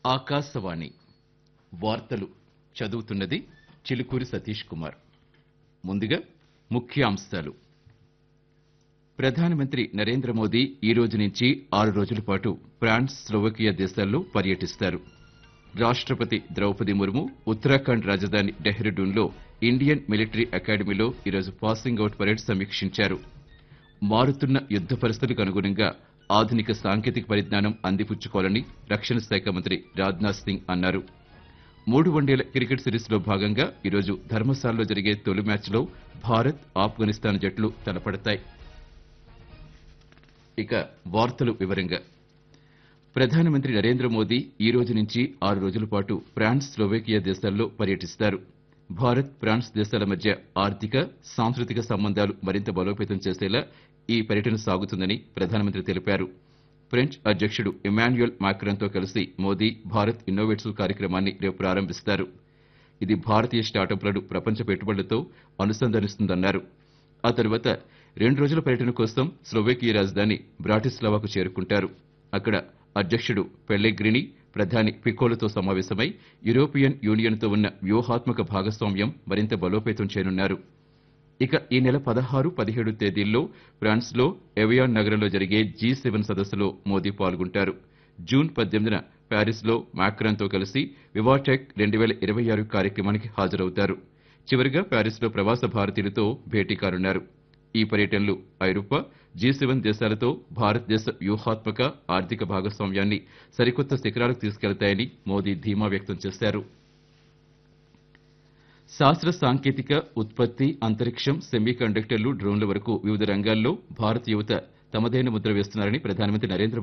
ఆకాశవాణి వార్తలు చదువుతున్నది చిలుకూరి సతీష్ కుమార్ ముందుగా ముఖ్యాంశాలు ప్రధానమంత్రి నరేంద్ర మోదీ ఈ రోజు నుంచి ఆరు రోజుల పాటు ఫ్రాన్స్ స్లోవకియా దేశాల్లో పర్యటిస్తారు రాష్ట్రపతి ద్రౌపది ముర్ము ఉత్తరాఖండ్ రాజధాని డెహ్రాడూన్లో ఇండియన్ మిలిటరీ అకాడమీలో ఈరోజు పాసింగ్ అవుట్ పరేడ్ సమీక్షించారు మారుతున్న యుద్ధ పరిస్థితులకు అనుగుణంగా ఆధునిక సాంకేతిక పరిజ్ఞానం అందిపుచ్చుకోవాలని రక్షణ శాఖ మంత్రి రాజ్నాథ్ సింగ్ అన్నారు మూడు వన్డేల క్రికెట్ సిరీస్లో భాగంగా ఈరోజు ధర్మశాలలో జరిగే తొలి మ్యాచ్లో భారత్ ఆఫ్ఘనిస్తాన్ జట్లు తలపడతాయి ఇక వార్తలు వివరంగా ప్రధానమంత్రి నరేంద్ర మోదీ ఈ రోజు నుంచి ఆరు రోజుల పాటు ఫ్రాన్స్ స్లోవేకియా దేశాల్లో పర్యటిస్తారు భారత్ ఫ్రాన్స్ దేశాల మధ్య ఆర్థిక సాంస్కృతిక సంబంధాలు మరింత బలోపేతం చేసేలా ఈ పర్యటన సాగుతుందని ప్రధానమంత్రి తెలిపారు ఫ్రెంచ్ అధ్యక్షుడు ఇమాన్యుయల్ మాక్రాన్తో కలిసి మోదీ భారత్ ఇన్నోవేట్స్ కార్యక్రమాన్ని రేపు ప్రారంభిస్తారు ఇది భారతీయ స్టార్టప్లను ప్రపంచ పెట్టుబడులతో అనుసంధానిస్తుందన్నారు ఆ తర్వాత రెండు రోజుల పర్యటన కోసం స్లోవేకియా రాజధాని బ్రాటిస్లావాకు చేరుకుంటారు అక్కడ అధ్యక్షుడు పెల్లెగ్రిని ప్రధాని పికోలతో సమావేశమై యూరోపియన్ యూనియన్తో ఉన్న వ్యూహాత్మక భాగస్వామ్యం మరింత బలోపేతం చేయనున్నారు ఇక ఈ నెల పదహారు పదిహేడు తేదీల్లో ఫ్రాన్స్లో ఎవియాన్ నగరంలో జరిగే జీ సెవెన్ సదస్సులో మోదీ పాల్గొంటారు జూన్ పద్దెనిమిదిన ప్యారిస్లో మాక్రాన్తో కలిసి వివాటెక్ రెండు వేల ఇరవై ఆరు కార్యక్రమానికి హాజరవుతారు చివరిగా ప్యారిస్లో ప్రవాస భారతీయులతో భేటీ కానున్నారు ఈ పర్యటనలు ఐరోపా జీ సెవెన్ దేశాలతో భారతదేశ వ్యూహాత్మక ఆర్థిక భాగస్వామ్యాన్ని సరికొత్త శిఖరాలకు తీసుకెళ్తాయని మోదీ ధీమా వ్యక్తం చేశారు శాస్త్ర సాంకేతిక ఉత్పత్తి అంతరిక్షం సెమీ కండక్టర్లు డ్రోన్ల వరకు వివిధ రంగాల్లో భారత యువత తమదైన ముద్ర వేస్తున్నారని ప్రధానమంత్రి నరేంద్ర